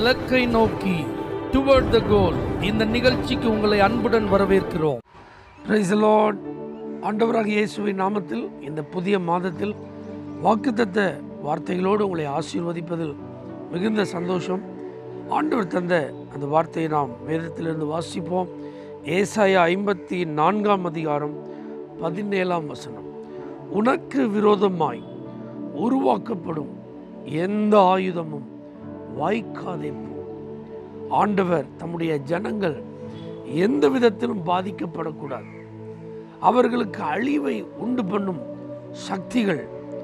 இலக்கை நோக்கி டுவர்ட் த கோல் இந்த நிகழ்ச்சிக்கு உங்களை அன்புடன் வரவேற்கிறோம் பிரைஸ் லார்ட் ஆண்டவராக இயேசுவின் நாமத்தில் இந்த புதிய மாதத்தில் வாக்குத்தத்த வார்த்தைகளோடு உங்களை ஆசீர்வதிப்பதில் மிகுந்த சந்தோஷம் ஆண்டவர் தந்த அந்த வார்த்தையை நாம் வேதத்திலிருந்து வாசிப்போம் ஏசாயா ஐம்பத்தி நான்காம் அதிகாரம் பதினேழாம் வசனம் உனக்கு விரோதமாய் உருவாக்கப்படும் எந்த ஆயுதமும் வாய்க்காதே போ ஆண்டவர் தம்முடைய ஜனங்கள் எந்த விதத்திலும் பாதிக்கப்படக்கூடாது அவர்களுக்கு அழிவை உண்டு பண்ணும் சக்திகள்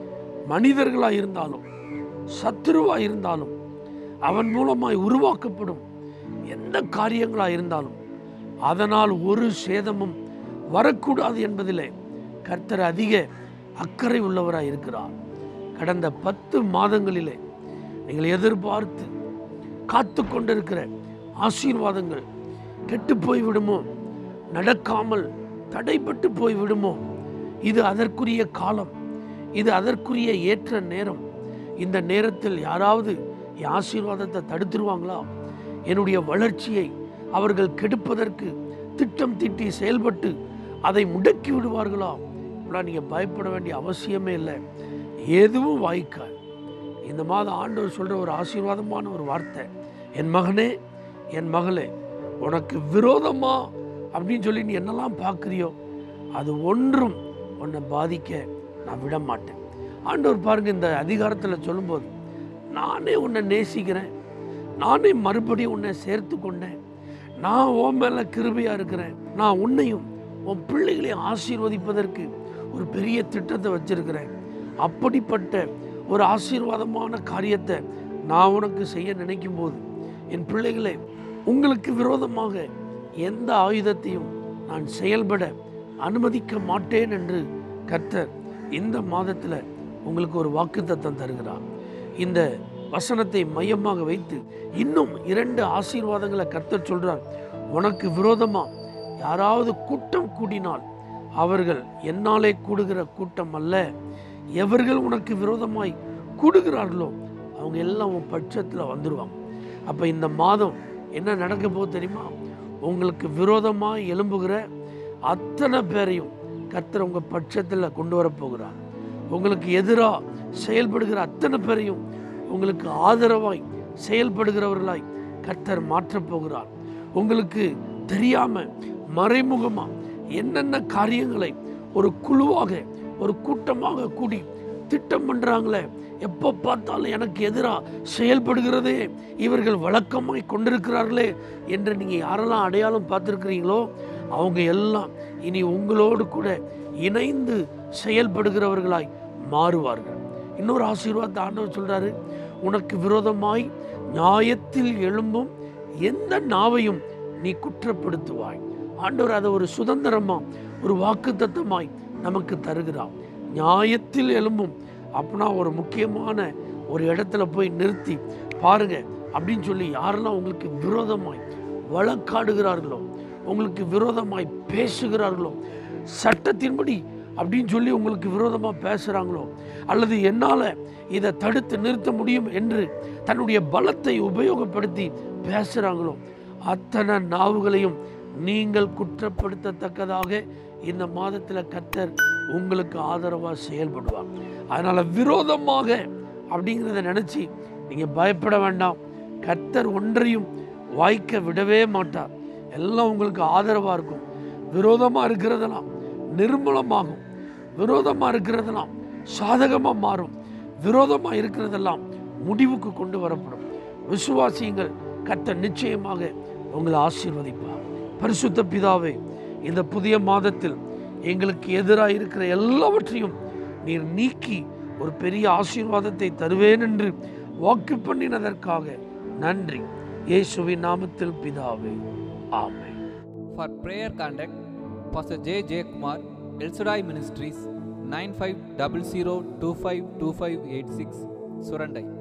மனிதர்களாக இருந்தாலும் சத்துருவாக இருந்தாலும் அவன் மூலமாய் உருவாக்கப்படும் எந்த காரியங்களாக இருந்தாலும் அதனால் ஒரு சேதமும் வரக்கூடாது என்பதிலே கர்த்தர் அதிக அக்கறை உள்ளவராய் இருக்கிறார் கடந்த பத்து மாதங்களிலே நீங்கள் எதிர்பார்த்து காத்து கொண்டிருக்கிற ஆசீர்வாதங்கள் கெட்டு போய் விடுமோ நடக்காமல் தடைப்பட்டு போய் விடுமோ இது அதற்குரிய காலம் இது அதற்குரிய ஏற்ற நேரம் இந்த நேரத்தில் யாராவது என் ஆசீர்வாதத்தை தடுத்துருவாங்களா என்னுடைய வளர்ச்சியை அவர்கள் கெடுப்பதற்கு திட்டம் தீட்டி செயல்பட்டு அதை முடக்கி விடுவார்களா இப்படிலாம் நீங்கள் பயப்பட வேண்டிய அவசியமே இல்லை எதுவும் வாய்க்காது இந்த மாதம் ஆண்டவர் சொல்கிற ஒரு ஆசீர்வாதமான ஒரு வார்த்தை என் மகனே என் மகளே உனக்கு விரோதமா அப்படின்னு சொல்லி நீ என்னெல்லாம் பார்க்குறியோ அது ஒன்றும் உன்னை பாதிக்க நான் விட மாட்டேன் ஆண்டவர் பாருங்க இந்த அதிகாரத்தில் சொல்லும்போது நானே உன்னை நேசிக்கிறேன் நானே மறுபடியும் உன்னை சேர்த்து கொண்டேன் நான் உன் மேலே கிருபையாக இருக்கிறேன் நான் உன்னையும் உன் பிள்ளைகளையும் ஆசீர்வதிப்பதற்கு ஒரு பெரிய திட்டத்தை வச்சிருக்கிறேன் அப்படிப்பட்ட ஒரு ஆசீர்வாதமான காரியத்தை நான் உனக்கு செய்ய நினைக்கும் போது என் பிள்ளைகளே உங்களுக்கு விரோதமாக எந்த ஆயுதத்தையும் நான் செயல்பட அனுமதிக்க மாட்டேன் என்று கர்த்தர் இந்த மாதத்தில் உங்களுக்கு ஒரு வாக்குத்தத்தம் தருகிறார் இந்த வசனத்தை மையமாக வைத்து இன்னும் இரண்டு ஆசீர்வாதங்களை கர்த்தர் சொல்றார் உனக்கு விரோதமா யாராவது கூட்டம் கூடினால் அவர்கள் என்னாலே கூடுகிற கூட்டம் அல்ல எவர்கள் உனக்கு விரோதமாய் கூடுகிறார்களோ அவங்க எல்லாம் உன் பட்சத்தில் வந்துடுவாங்க அப்போ இந்த மாதம் என்ன நடக்க போகுது தெரியுமா உங்களுக்கு விரோதமாக எழும்புகிற அத்தனை பேரையும் கர்த்தர் உங்கள் பட்சத்தில் கொண்டு வர போகிறார் உங்களுக்கு எதிராக செயல்படுகிற அத்தனை பேரையும் உங்களுக்கு ஆதரவாய் செயல்படுகிறவர்களாய் கர்த்தர் மாற்றப் போகிறார் உங்களுக்கு தெரியாம மறைமுகமா என்னென்ன காரியங்களை ஒரு குழுவாக ஒரு கூட்டமாக கூடி திட்டம் பண்றாங்களே எப்போ பார்த்தாலும் எனக்கு எதிராக செயல்படுகிறதே இவர்கள் வழக்கமாய் கொண்டிருக்கிறார்களே என்று நீங்க யாரெல்லாம் அடையாளம் பார்த்துருக்கிறீங்களோ அவங்க எல்லாம் இனி உங்களோடு கூட இணைந்து செயல்படுகிறவர்களாய் மாறுவார்கள் இன்னொரு ஆசீர்வாதத்தை ஆண்டவர் சொல்றாரு உனக்கு விரோதமாய் நியாயத்தில் எழும்பும் எந்த நாவையும் நீ குற்றப்படுத்துவாய் ஆண்டவர் அதை ஒரு சுதந்திரமா ஒரு வாக்குத்தத்தமாய் நமக்கு தருகிறார் நியாயத்தில் எழும்பும் அப்படின்னா ஒரு முக்கியமான ஒரு இடத்துல போய் நிறுத்தி பாருங்க அப்படின்னு சொல்லி யாரெல்லாம் உங்களுக்கு விரோதமாய் வழக்காடுகிறார்களோ உங்களுக்கு விரோதமாய் பேசுகிறார்களோ சட்டத்தின்படி அப்படின்னு சொல்லி உங்களுக்கு விரோதமாக பேசுகிறாங்களோ அல்லது என்னால் இதை தடுத்து நிறுத்த முடியும் என்று தன்னுடைய பலத்தை உபயோகப்படுத்தி பேசுகிறாங்களோ அத்தனை நாவுகளையும் நீங்கள் குற்றப்படுத்தத்தக்கதாக இந்த மாதத்தில் கர்த்தர் உங்களுக்கு ஆதரவாக செயல்படுவார் அதனால் விரோதமாக அப்படிங்கிறத நினச்சி நீங்கள் பயப்பட வேண்டாம் கர்த்தர் ஒன்றையும் வாய்க்க விடவே மாட்டார் எல்லாம் உங்களுக்கு ஆதரவாக இருக்கும் விரோதமாக இருக்கிறதெல்லாம் நிர்மூலமாகும் விரோதமாக இருக்கிறதெல்லாம் சாதகமாக மாறும் விரோதமாக இருக்கிறதெல்லாம் முடிவுக்கு கொண்டு வரப்படும் விசுவாசியுங்கள் கர்த்தர் நிச்சயமாக உங்களை ஆசீர்வதிப்பார் பரிசுத்த பிதாவே இந்த புதிய மாதத்தில் எங்களுக்கு எதிராக இருக்கிற எல்லாவற்றையும் நீர் நீக்கி ஒரு பெரிய ஆசீர்வாதத்தை தருவேன் என்று வாக்கு பண்ணினதற்காக நன்றி இயேசுவின் நாமத்தில் பிதாவே ஆமென் For prayer contact, Pastor J. J. Kumar, El Shaddai Ministries, 9500252586, Surandai.